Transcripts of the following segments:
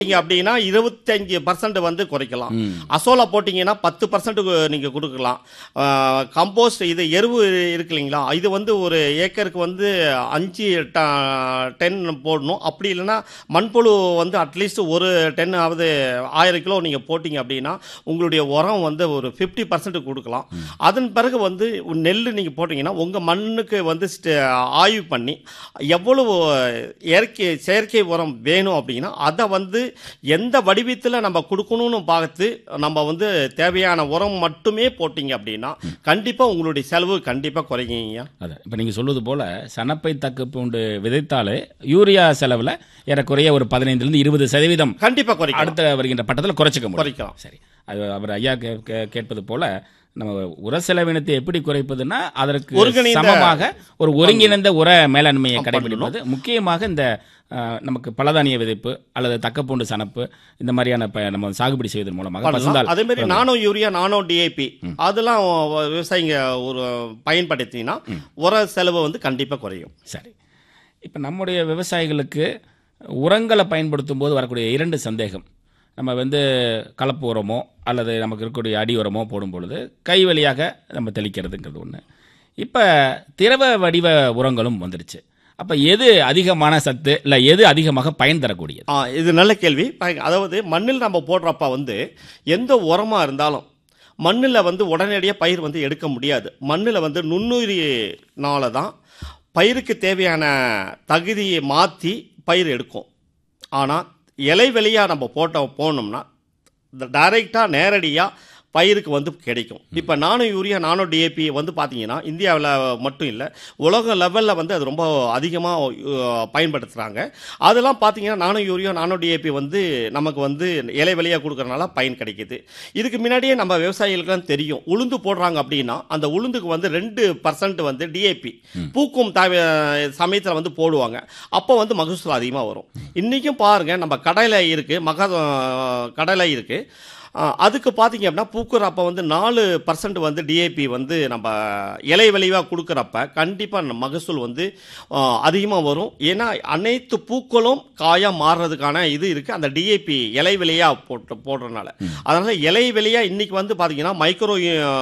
நீங்க அப்படின்னா இருபத்தஞ்சு பர்சன்ட் வந்து குறைக்கலாம் ம். அசோலா போட்டிங்கன்னா பத்து பர்சன்ட் நீங்கள் கொடுக்கலாம் கம்போஸ்ட் இது எருவு இருக்கு இல்லைங்களா இது வந்து ஒரு ஏக்கருக்கு வந்து அஞ்சு டென் போடணும் அப்படி இல்லைன்னா மண்புழு வந்து அட்லீஸ்ட் ஒரு டென் ஆவது ஆயிரம் கிலோ நீங்கள் போட்டிங்க அப்படின்னா உங்களுடைய உரம் வந்து ஒரு ஃபிஃப்டி பர்சன்ட் கொடுக்கலாம் அதன் பிறகு வந்து நெல் நீங்கள் போட்டிங்கன்னா உங்கள் மண்ணுக்கு வந்து ஸ்ட- ஆய்வு பண்ணி எவ்வளவு இயற்கை செயற்கை உரம் வேணும் அப்படின்னா அதை வந்து எந்த வடிவத்தில் நம்ம கொடுக்கணும்னு பார்த்து நம்ம வந்து தேவையான உரம் மட்டுமே போட்டிங்க அப்படின்னா கண்டிப்பாக உங்களுடைய செலவு கண்டிப்பாக குறைங்க அதான் இப்போ நீங்கள் சொல்வது போல சனப்பை தக்கு பூண்டு விதைத்தாலே யூரியா செலவில் ஏறக்குறைய ஒரு பதினைந்துலேருந்து இருபது சதவீதம் கண்டிப்பாக குறைக்கலாம் அடுத்த வருகின்ற பட்டத்தில் குறைச்சிக்க முடியும் குறைக்கலாம் சரி அது அவர் ஐயா கே- கே- கேட்பது போல நம்ம உர செலவினத்தை எப்படி குறைப்பதுன்னா அதற்கு ஒருங்கிணைந்த- சமமாக ஒரு ஒருங்கிணைந்த உர மேலாண்மையை ஆ, கடைபிடிப்பது முக்கியமாக இந்த அஹ், நமக்கு பலதானிய விதைப்பு அல்லது தக்கப்பூண்டு சனப்பு இந்த மாதிரியான ப- நம்ம சாகுபடி செய்வதன் மூலமாக பண்ணலாம் பசுந்தாள் அதே மாதிரி நானோ யூரியா நானோ டிஏபி அதெல்லாம் விவசாயிங்க ஒரு பயன்படுத்தினா உர செலவு வந்து கண்டிப்பாக குறையும் சரி இப்போ நம்முடைய விவசாயிகளுக்கு உரங்களை பயன்படுத்தும் போது வரக்கூடிய இரண்டு சந்தேகம் நம்ம வந்து கலப்பு உரமோ அல்லது நமக்கு இருக்கக்கூடிய அடி உரமோ போடும் பொழுது கை வழியாக நம்ம தெளிக்கிறதுங்கிறது ஒன்று இப்போ திரவ வடிவ உரங்களும் வந்துருச்சு அப்போ எது அதிகமான சத்து இல்லை எது அதிகமாக பயன் தரக்கூடியது ஆ இது நல்ல கேள்வி பாருங்க, அதாவது மண்ணில் நம்ம போடுறப்ப வந்து எந்த உரமாக இருந்தாலும் மண்ணில் வந்து உடனடியாக பயிர் வந்து எடுக்க முடியாது மண்ணில் வந்து நுண்ணுயிரினால தான் பயிருக்கு தேவையான தகுதியை மாற்றி பயிர் எடுக்கும் ஆனால் இலை வெளியாக நம்ம போட்ட போனோம்னா டைரெக்டாக நேரடியாக பயிருக்கு வந்து கிடைக்கும் இப்போ நானோ யூரியா நானோ டிஏபி வந்து பார்த்தீங்கன்னா இந்தியாவில் மட்டும் இல்லை உலக லெவலில் வந்து அது ரொம்ப அதிகமாக பயன்படுத்துகிறாங்க அதெல்லாம் பார்த்தீங்கன்னா நானோ யூரியா நானோ டிஏபி வந்து நமக்கு வந்து இலை வெளியாக கொடுக்கறனால பயன் கிடைக்குது இதுக்கு முன்னாடியே நம்ம விவசாயிகளுக்குலாம் தெரியும் உளுந்து போடுறாங்க அப்படின்னா அந்த உளுந்துக்கு வந்து ரெண்டு பர்சன்ட் வந்து டிஏபி பூக்கும் தவ சமயத்தில் வந்து போடுவாங்க அப்போ வந்து மகசூல் அதிகமாக வரும் இன்றைக்கும் பாருங்கள் நம்ம கடலை இருக்குது மக கடலை இருக்குது ஆஹ் அதுக்கு பார்த்தீங்க அப்படின்னா பூக்குற அப்போ வந்து நாலு பர்சன்ட் வந்து டிஏபி வந்து நம்ம இலை விளைவாக கொடுக்குறப்ப கண்டிப்பாக மகசூல் வந்து அதிகமாக வரும் ஏன்னா அனைத்து பூக்களும் காயாக மாறுறதுக்கான இது இருக்குது அந்த டிஏபி இலை விலையாக போட்டு போடுறதுனால அதனால் இலை விலையாக இன்றைக்கி வந்து பார்த்தீங்கன்னா மைக்ரோ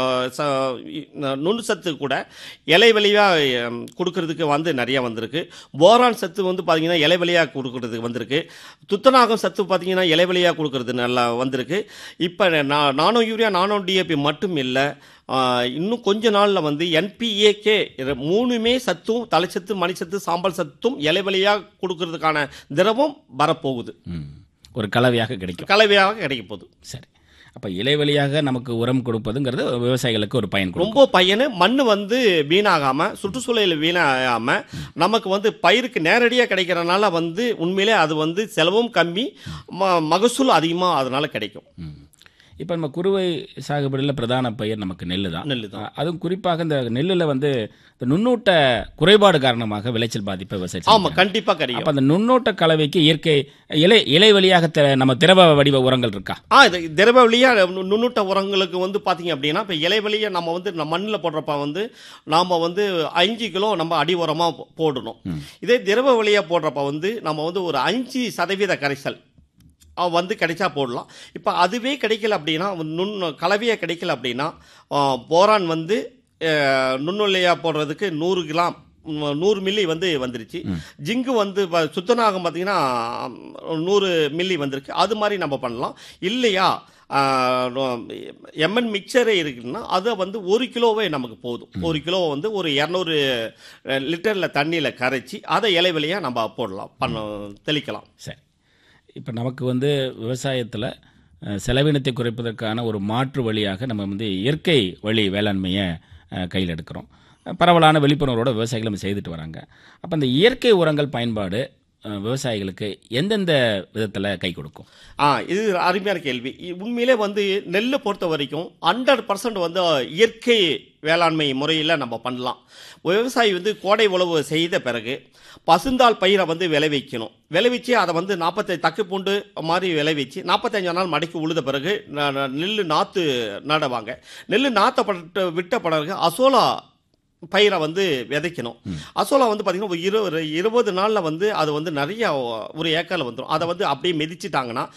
நுண் சத்து கூட இலை விலையாக கொடுக்கறதுக்கு வந்து நிறைய வந்திருக்கு போரான் சத்து வந்து பார்த்தீங்கன்னா இலை விலையாக கொடுக்கறதுக்கு வந்திருக்கு துத்தநாகம் சத்து பார்த்தீங்கன்னா இலை விலையாக கொடுக்கறது நல்லா வந்திருக்கு இப்போ நான் நானோ யூரியா நானோ டிஏபி மட்டும் இல்லை இன்னும் கொஞ்ச நாளில் வந்து என்பிஏகே மூணுமே சத்தும் தலைச்சத்து மணிச்சத்து சாம்பல் சத்தும் இலை விலையாக கொடுக்கறதுக்கான திரவம் வரப்போகுது ம். ஒரு கலவையாக கிடைக்கும் கலவையாக கிடைக்க போகுது சரி அப்போ இலை வழியாக நமக்கு உரம் கொடுப்பதுங்கிறது விவசாயிகளுக்கு ஒரு பயன் கொடுக்கும் ரொம்ப பயனு மண் வந்து வீணாகாம சுற்றுச்சூழல் வீணாகாம நமக்கு வந்து பயிருக்கு நேரடியாக கிடைக்கிறனால வந்து உண்மையிலே அது வந்து செலவும் கம்மி ம- மகசூல் அதிகமாக அதனால கிடைக்கும் இப்போ நம்ம குறுவை சாகுபடியில் பிரதான பயிர் நமக்கு நெல் தான் நெல்லு தான் அதுவும் குறிப்பாக இந்த நெல்லில் வந்து இந்த நுண்ணூட்ட குறைபாடு காரணமாக விளைச்சல் பாதிப்பை விவசாயம் ஆமா கண்டிப்பா கிடைக்கும் அப்போ அந்த நுண்ணூட்ட கலவைக்கு இயற்கை இலை இலை வழியாக தி- நம்ம திரவ வடிவ உரங்கள் இருக்கா ஆ இது திரவ வழியா நு- நுண்ணூட்ட உரங்களுக்கு வந்து பார்த்தீங்க அப்படின்னா இப்போ இலை வழியா நம்ம வந்து நம்ம மண்ணில் போடுறப்ப வந்து நாம் வந்து அஞ்சு கிலோ நம்ம அடி உரமாக போடணும் இதே திரவ வழியா போடுறப்ப வந்து நம்ம வந்து ஒரு அஞ்சு சதவீத கரைசல் ஆ, வந்து கிடைச்சா போடலாம் இப்போ அதுவே கிடைக்கல அப்படின்னா நுண் கலவையாக கிடைக்கல அப்படின்னா ஆ, போரான் வந்து அஹ், நுண்ணுலையாக போடுறதுக்கு நூறு கிராம் ம், நூறு மில்லி வந்து வந்துருச்சு ஜிங்கு வந்து ப- சுத்தநாகம் பார்த்தீங்கன்னா ம், நூறு மில்லி வந்திருக்கு அது மாதிரி நம்ம பண்ணலாம் இல்லையா எம்என் மிக்சரே இருக்குன்னா அதை வந்து ஒரு கிலோவே நமக்கு போதும் ஒரு கிலோ வந்து ஒரு இரநூறு லிட்டரில் தண்ணியில் கரைச்சி அதை இலை வழியாக நம்ம போடலாம் பண்ண தெளிக்கலாம் சரி இப்போ நமக்கு வந்து விவசாயத்தில் செலவினத்தை குறைப்பதற்கான ஒரு மாற்று வழியாக நம்ம வந்து இயற்கை வழி வேளாண்மையை அஹ், கையில் எடுக்கிறோம் அஹ், பரவலான விழிப்புணர்வோட விவசாயிகள் நம்ம செய்துட்டு வராங்க அப்போ அந்த இயற்கை உரங்கள் பயன்பாடு அஹ், விவசாயிகளுக்கு எந்தெந்த விதத்தில் கை கொடுக்கும் ஆ இது அருமையான கேள்வி இ- உண்மையிலே வந்து நெல்லை பொறுத்த வரைக்கும் ஹண்ட்ரட் பர்சன்ட் வந்து இயற்கை வேளாண்மை முறையில் நம்ம பண்ணலாம் விவசாயி வந்து கோடை உழவு செய்த பிறகு பசுந்தாள் பயிரை வந்து விளைவிக்கணும் விளைவிச்சு அதை வந்து நாற்பத்தஞ்சு தக்கு பூண்டு மாதிரி விளைவிச்சு நாற்பத்தஞ்சு நாள் மடக்கி உழுத பிறகு ந- ந- நெல் நாற்று நடுவாங்க நெல் நாற்ற பட்டு விட்ட பிறகு அசோலா பயிரை வந்து விதைக்கணும் அசோலா வந்து பார்த்தீங்கன்னா ஒரு இருபது இருபது நாளில் வந்து அது வந்து நிறைய ஒரு ஏக்கரில் வந்துடும் அதை வந்து அப்படியே மிதிச்சிட்டாங்கன்னா